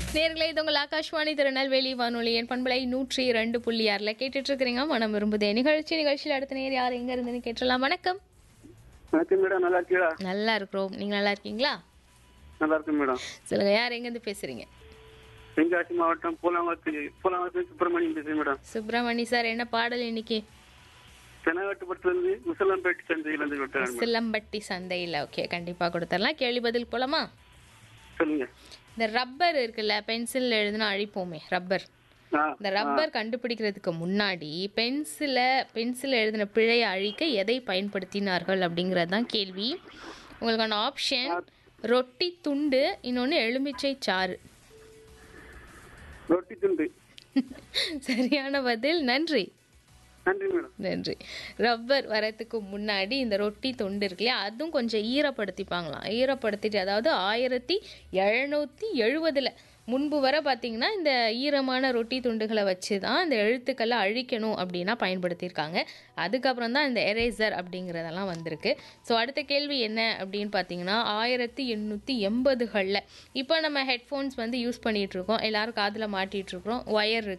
நேர்களை இது உங்கள் ஆகாஷ்வாணி திருநெல்வேலி வானொலி என் பண்பலை நூற்றி இரண்டு புள்ளி ஆறில் கேட்டுட்டு இருக்கிறீங்க மனம் விரும்புதே நிகழ்ச்சி நிகழ்ச்சியில் அடுத்த நேர் யார் எங்க இருந்துன்னு கேட்டலாம் வணக்கம் வணக்கம் மேடம் நல்லா இருக்கீங்களா நல்லா இருக்கிறோம் நீங்க நல்லா இருக்கீங்களா நல்லா இருக்கு மேடம் சொல்லுங்க யார் எங்கேருந்து பேசுறீங்க தென்காசி மாவட்டம் பூலாங்கத்து பூலாங்கத்து சுப்பிரமணியம் பேசுறேன் மேடம் சுப்பிரமணி சார் என்ன பாடல் இன்னைக்கு தென்னகட்டுப்பட்டிலிருந்து முசலம்பேட்டு சந்தையிலிருந்து விட்டுறேன் மேடம் சிலம்பட்டி சந்தையில் ஓகே கண்டிப்பாக கொடுத்துடலாம் கேள்வி பதில் போலாமா சொல்லுங்க இந்த ரப்பர் இருக்குல்ல பென்சில் எழுதுனா அழிப்போமே ரப்பர் ஆ இந்த ரப்பர் கண்டுபிடிக்கிறதுக்கு முன்னாடி பென்சிலை பென்சில் எழுதின பிழையை அழிக்க எதை பயன்படுத்தினார்கள் அப்படிங்கிறது தான் கேள்வி உங்களுக்கான ஆப்ஷன் ரொட்டி துண்டு இன்னொன்று எலுமிச்சை சாறு ரொட்டி துண்டு சரியான பதில் நன்றி நன்றி மேடம் நன்றி ரப்பர் வரத்துக்கு முன்னாடி இந்த ரொட்டி தொண்டு இருக்கு இல்லையா அதுவும் கொஞ்சம் ஈரப்படுத்திப்பாங்களாம் ஈரப்படுத்திட்டு அதாவது ஆயிரத்தி எழுநூற்றி எழுபதில் முன்பு வர பார்த்தீங்கன்னா இந்த ஈரமான ரொட்டி துண்டுகளை வச்சு தான் இந்த எழுத்துக்களை அழிக்கணும் அப்படின்னா பயன்படுத்தியிருக்காங்க அதுக்கப்புறம் தான் இந்த எரேசர் அப்படிங்கிறதெல்லாம் வந்திருக்கு ஸோ அடுத்த கேள்வி என்ன அப்படின்னு பார்த்தீங்கன்னா ஆயிரத்தி எண்ணூற்றி எண்பதுகளில் இப்போ நம்ம ஹெட்ஃபோன்ஸ் வந்து யூஸ் பண்ணிகிட்ருக்கோம் எல்லாரும் காதில் மாட்டிகிட்ருக்குறோம் ஒயர்